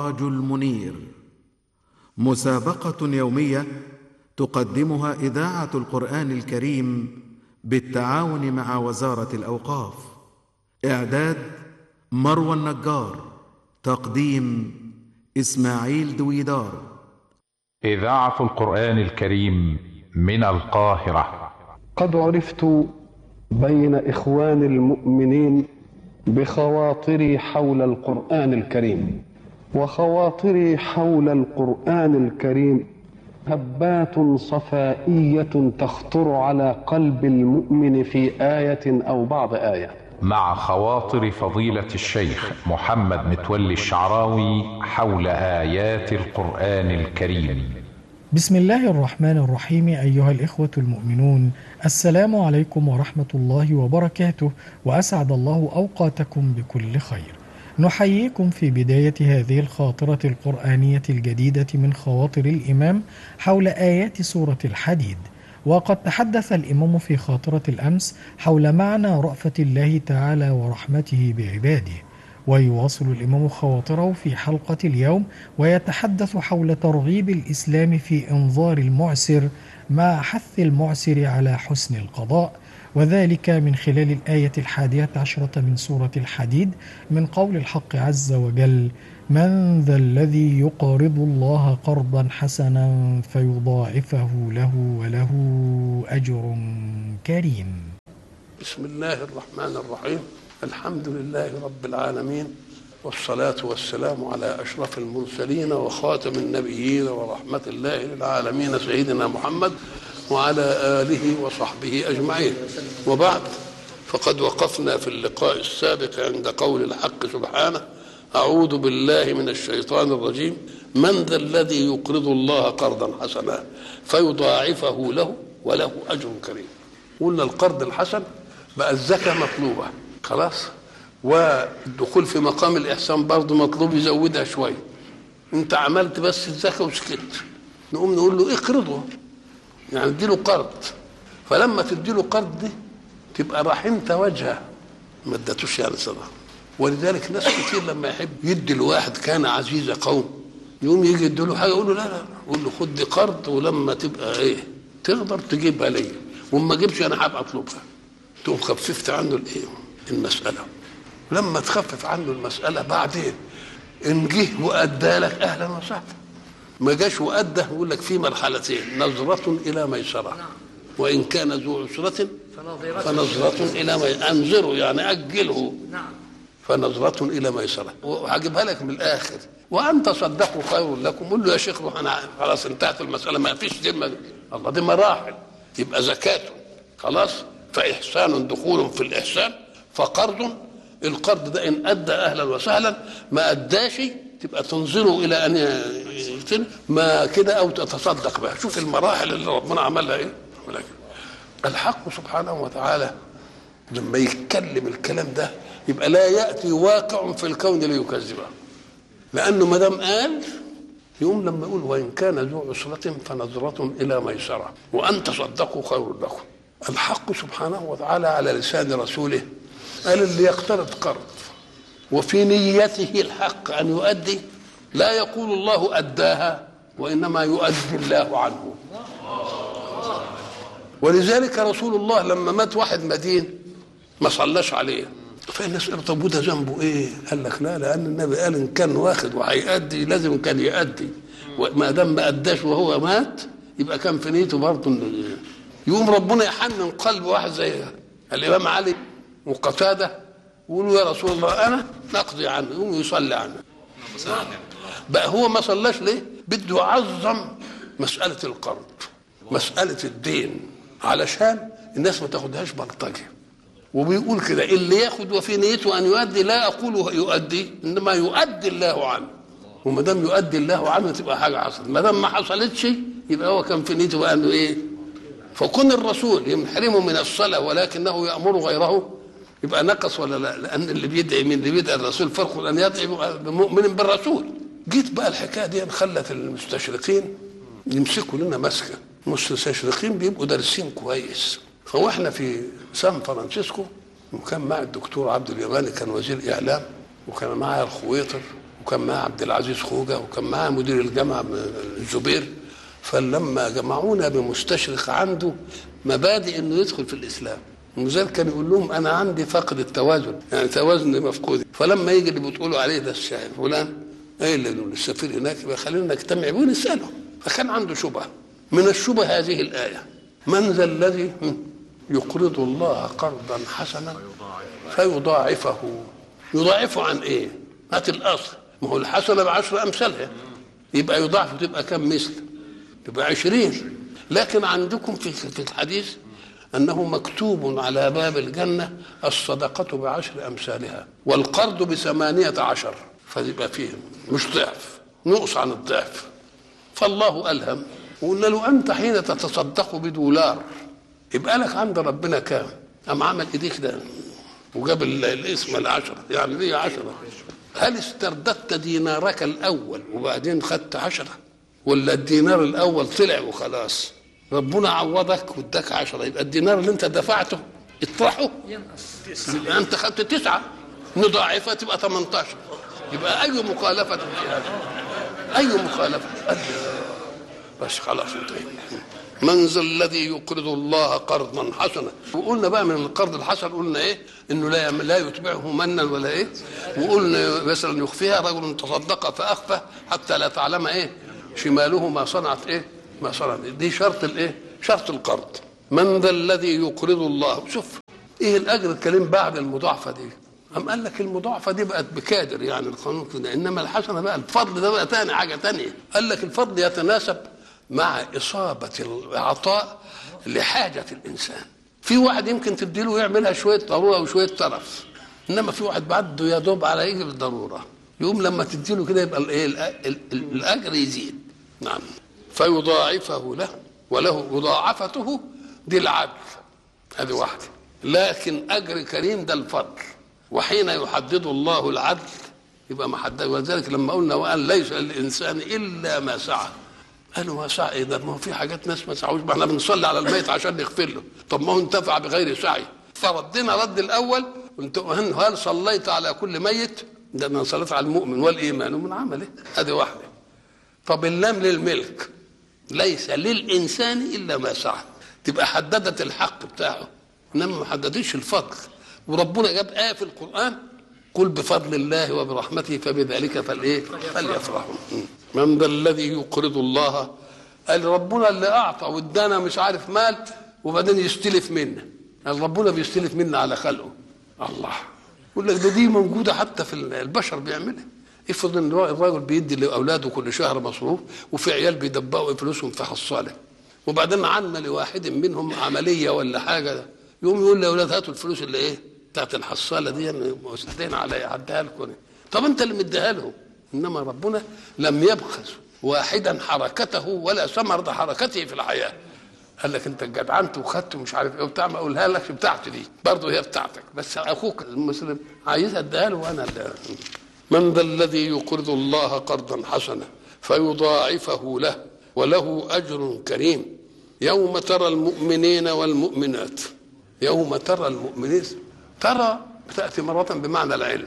السراج المنير مسابقه يوميه تقدمها اذاعه القران الكريم بالتعاون مع وزاره الاوقاف اعداد مروى النجار تقديم اسماعيل دويدار اذاعه القران الكريم من القاهره قد عرفت بين اخوان المؤمنين بخواطري حول القران الكريم وخواطري حول القران الكريم هبات صفائيه تخطر على قلب المؤمن في ايه او بعض ايه مع خواطر فضيله الشيخ محمد متولي الشعراوي حول ايات القران الكريم بسم الله الرحمن الرحيم أيها الإخوة المؤمنون السلام عليكم ورحمة الله وبركاته وأسعد الله أوقاتكم بكل خير نحييكم في بداية هذه الخاطرة القرآنية الجديدة من خواطر الإمام حول آيات سورة الحديد وقد تحدث الإمام في خاطرة الأمس حول معنى رأفة الله تعالى ورحمته بعباده ويواصل الإمام خواطره في حلقة اليوم ويتحدث حول ترغيب الإسلام في إنظار المعسر مع حث المعسر على حسن القضاء وذلك من خلال الآية الحادية عشرة من سورة الحديد من قول الحق عز وجل من ذا الذي يقرض الله قرضا حسنا فيضاعفه له وله أجر كريم بسم الله الرحمن الرحيم الحمد لله رب العالمين والصلاة والسلام على أشرف المرسلين وخاتم النبيين ورحمة الله للعالمين سيدنا محمد وعلى آله وصحبه أجمعين وبعد فقد وقفنا في اللقاء السابق عند قول الحق سبحانه أعوذ بالله من الشيطان الرجيم من ذا الذي يقرض الله قرضا حسنا فيضاعفه له وله أجر كريم قلنا القرض الحسن بقى الزكاة مطلوبة خلاص والدخول في مقام الإحسان برضه مطلوب يزودها شوية أنت عملت بس الزكاة وسكت نقوم نقول له اقرضه يعني اديله قرض فلما تديله قرض دي تبقى رحمت وجهه ما ادتوش يعني صدقه ولذلك ناس كتير لما يحب يدي لواحد كان عزيز قوم يقوم يجي يديله حاجه يقول له لا لا يقول له خد دي قرض ولما تبقى ايه تقدر تجيبها ليا وما جيبش انا هبقى اطلبها تقوم خففت عنه الايه المساله لما تخفف عنه المساله بعدين ان جه وادى لك اهلا وسهلا ما جاش وادى يقول لك في مرحلتين نظره الى ميسره وان كان ذو عسره فنظرة إلى ما أنظره يعني أجله فنظرة إلى ميسرة وهجيبها لك من الآخر وأن تصدقوا خير لكم قول له يا شيخ روح أنا خلاص انتهت المسألة ما فيش ذمة الله دي مراحل يبقى زكاة خلاص فإحسان دخول في الإحسان فقرض القرض ده إن أدى أهلا وسهلا ما أداش تبقى تنظروا إلى أن يتم ما كده أو تتصدق بها شوف المراحل اللي ربنا عملها إيه ولكن الحق سبحانه وتعالى لما يتكلم الكلام ده يبقى لا ياتي واقع في الكون ليكذبه لانه ما دام قال يقوم لما يقول وان كان ذو عسرة فنظرة إلى ميسرة وأن تصدقوا خير لكم الحق سبحانه وتعالى على لسان رسوله قال اللي يقترض قرض وفي نيته الحق أن يؤدي لا يقول الله أداها وإنما يؤدي الله عنه ولذلك رسول الله لما مات واحد مدين ما صلاش عليه فالناس قالوا طب وده ذنبه ايه؟ قال لك لا لان النبي قال ان كان واخد وهيأدي لازم كان يأدي وما دام ما اداش وهو مات يبقى كان في نيته برضه يقوم ربنا يحنن قلب واحد زي الامام علي وقتاده يقولوا يا رسول الله انا نقضي عنه يقوم يصلي عنه بقى هو ما صلاش ليه؟ بده يعظم مسألة القرض مسألة الدين علشان الناس ما تاخدهاش بلطجه وبيقول كده اللي ياخد وفي نيته ان يؤدي لا اقول يؤدي انما يؤدي الله عنه وما دام يؤدي الله عنه تبقى حاجه حصلت ما دام ما حصلتش يبقى هو كان في نيته بقى انه ايه فكون الرسول يحرمه من الصلاه ولكنه يامر غيره يبقى نقص ولا لا لان اللي بيدعي من اللي بيدعي الرسول فرق ان يدعي مؤمن بالرسول جيت بقى الحكايه دي خلت المستشرقين يمسكوا لنا مسكه المستشرقين بيبقوا دارسين كويس فواحنا في سان فرانسيسكو وكان معي الدكتور عبد اليماني كان وزير اعلام وكان معايا الخويطر وكان معاه عبد العزيز خوجه وكان معاه مدير الجامعه الزبير فلما جمعونا بمستشرق عنده مبادئ انه يدخل في الاسلام ولذلك كان يقول لهم انا عندي فقد التوازن يعني توازن مفقود فلما يجي اللي بتقولوا عليه ده الشاعر فلان ايه اللي السفير هناك يبقى خلينا نجتمع ونساله فكان عنده شبهه من الشبه هذه الايه من ذا الذي يقرض الله قرضا حسنا فيضاعفه يضاعفه عن ايه؟ هات الاصل ما هو الحسنه بعشر امثالها يبقى يضاعف تبقى كم مثل؟ تبقى عشرين لكن عندكم في في الحديث انه مكتوب على باب الجنه الصدقه بعشر امثالها والقرض بثمانيه عشر فيبقى فيه مش ضعف نقص عن الضعف فالله الهم وقلنا له انت حين تتصدق بدولار يبقى لك عند ربنا كام؟ قام عمل ايديك ده وجاب الاسم العشرة يعني دي عشرة هل استرددت دينارك الأول وبعدين خدت عشرة ولا الدينار الأول طلع وخلاص ربنا عوضك واداك عشرة يبقى الدينار اللي انت دفعته اطرحه يبقى انت خدت تسعة نضاعفها تبقى 18 يبقى أي مخالفة في هذا أي مخالفة بس خلاص انتهينا من ذا الذي يقرض الله قرضا حسنا وقلنا بقى من القرض الحسن قلنا ايه انه لا لا يتبعه منا ولا ايه وقلنا مثلا يخفيها رجل تصدق فاخفى حتى لا تعلم ايه شماله ما صنعت ايه ما صنعت دي شرط الايه شرط القرض من ذا الذي يقرض الله شوف ايه الاجر الكريم بعد المضاعفه دي أم قال لك المضاعفة دي بقت بكادر يعني القانون كده إنما الحسنة بقى الفضل ده بقى تاني حاجة تانية قال لك الفضل يتناسب مع إصابة العطاء لحاجة الإنسان في واحد يمكن تديله يعملها شوية ضرورة وشوية ترف إنما في واحد بعده يا دوب على يجي بالضرورة يقوم لما تديله كده يبقى الإيه الأجر يزيد نعم فيضاعفه له وله مضاعفته دي العدل هذه واحدة لكن أجر كريم ده الفضل وحين يحدد الله العدل يبقى ما حدد ولذلك لما قلنا وقال ليس للإنسان إلا ما سعى قالوا ما سعى ايه ده ما هو في حاجات ناس ما سعوش ما احنا بنصلي على الميت عشان نغفر له طب ما هو انتفع بغير سعي فردنا رد الاول هل صليت على كل ميت ده انا صليت على المؤمن والايمان من عمله هذه واحده طب اللام للملك ليس للانسان الا ما سعى تبقى حددت الحق بتاعه انما ما حددتش الفضل وربنا جاب ايه في القران قل بفضل الله وبرحمته فبذلك فالايه فليفرحوا من ذا الذي يقرض الله قال ربنا اللي اعطى وادانا مش عارف مال وبعدين يستلف منا قال ربنا بيستلف منا على خلقه الله يقول لك ده دي موجوده حتى في البشر بيعملها افرض ان الراجل بيدي لاولاده كل شهر مصروف وفي عيال بيدبقوا فلوسهم في حصاله وبعدين عنا لواحد منهم عمليه ولا حاجه يقوم يقول لاولاد هاتوا الفلوس اللي ايه بتاعت الحصاله دي مستدين عليا هديها لكم طب انت اللي مديها لهم انما ربنا لم يبخس واحدا حركته ولا ثمرة حركته في الحياه قال لك انت جدعنت وخدت مش عارف ايه وبتاع ما اقولها لك بتاعتي دي برضه هي بتاعتك بس اخوك المسلم عايزها اديها له وانا اللي من ذا الذي يقرض الله قرضا حسنا فيضاعفه له وله اجر كريم يوم ترى المؤمنين والمؤمنات يوم ترى المؤمنين ترى تأتي مرة بمعنى العلم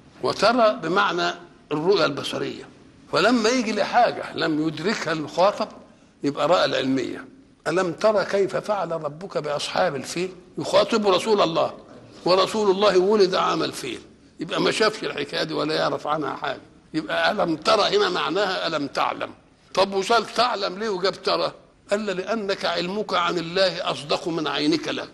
وترى بمعنى الرؤية البصرية فلما يجي لحاجة لم يدركها المخاطب يبقى رأى العلمية ألم ترى كيف فعل ربك بأصحاب الفيل يخاطب رسول الله ورسول الله ولد عام الفيل يبقى ما شافش الحكاية دي ولا يعرف عنها حاجة يبقى ألم ترى هنا معناها ألم تعلم طب وصل تعلم ليه وجاب ترى قال لأنك علمك عن الله أصدق من عينك لك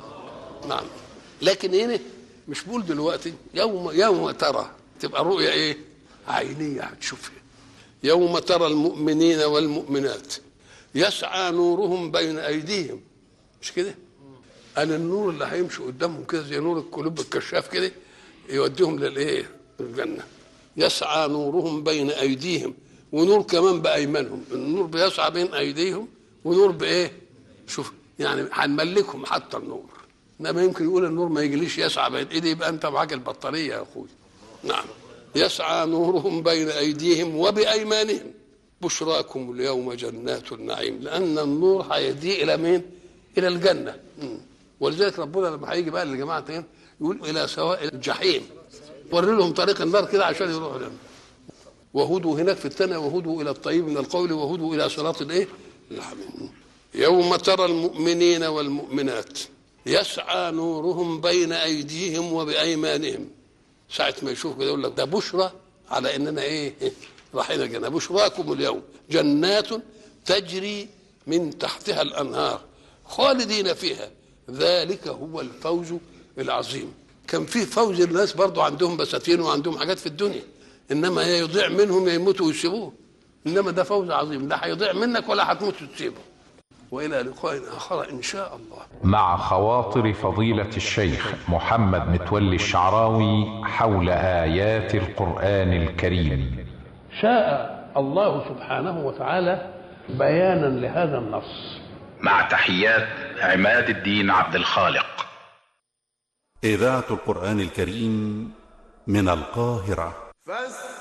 نعم لكن هنا مش بقول دلوقتي يوم يوم ترى تبقى رؤية ايه عينية هتشوفها يوم ترى المؤمنين والمؤمنات يسعى نورهم بين ايديهم مش كده قال النور اللي هيمشي قدامهم كده زي نور القلوب الكشاف كده يوديهم للايه الجنة يسعى نورهم بين ايديهم ونور كمان بايمانهم النور بيسعى بين ايديهم ونور بايه شوف يعني هنملكهم حتى النور انما يمكن يقول النور ما يجيليش يسعى بين ايدي يبقى انت معاك البطاريه يا اخوي نعم يسعى نورهم بين ايديهم وبايمانهم بشراكم اليوم جنات النعيم لان النور هيهدي الى مين؟ الى الجنه ولذلك ربنا لما هيجي بقى للجماعه يقول الى سواء الجحيم وري لهم طريق النار كده عشان يروحوا لهم وهدوا هناك في الثانية وهدوا إلى الطيب من القول وهدوا إلى صراط الإيه؟ الحميد يوم ترى المؤمنين والمؤمنات يسعى نورهم بين أيديهم وبأيمانهم ساعة ما يشوف كده يقول لك ده بشرى على إننا إيه؟ رايحين الجنة بشراكم اليوم جنات تجري من تحتها الأنهار خالدين فيها ذلك هو الفوز العظيم كان في فوز الناس برضو عندهم بساتين وعندهم حاجات في الدنيا انما هي يضيع منهم يا يموتوا ويسيبوه انما ده فوز عظيم لا هيضيع منك ولا هتموت وتسيبه والى لقاء اخر ان شاء الله مع خواطر فضيلة الشيخ محمد متولي الشعراوي حول آيات القرآن الكريم شاء الله سبحانه وتعالى بيانا لهذا النص مع تحيات عماد الدين عبد الخالق إذاعة القرآن الكريم من القاهرة فاستمعوا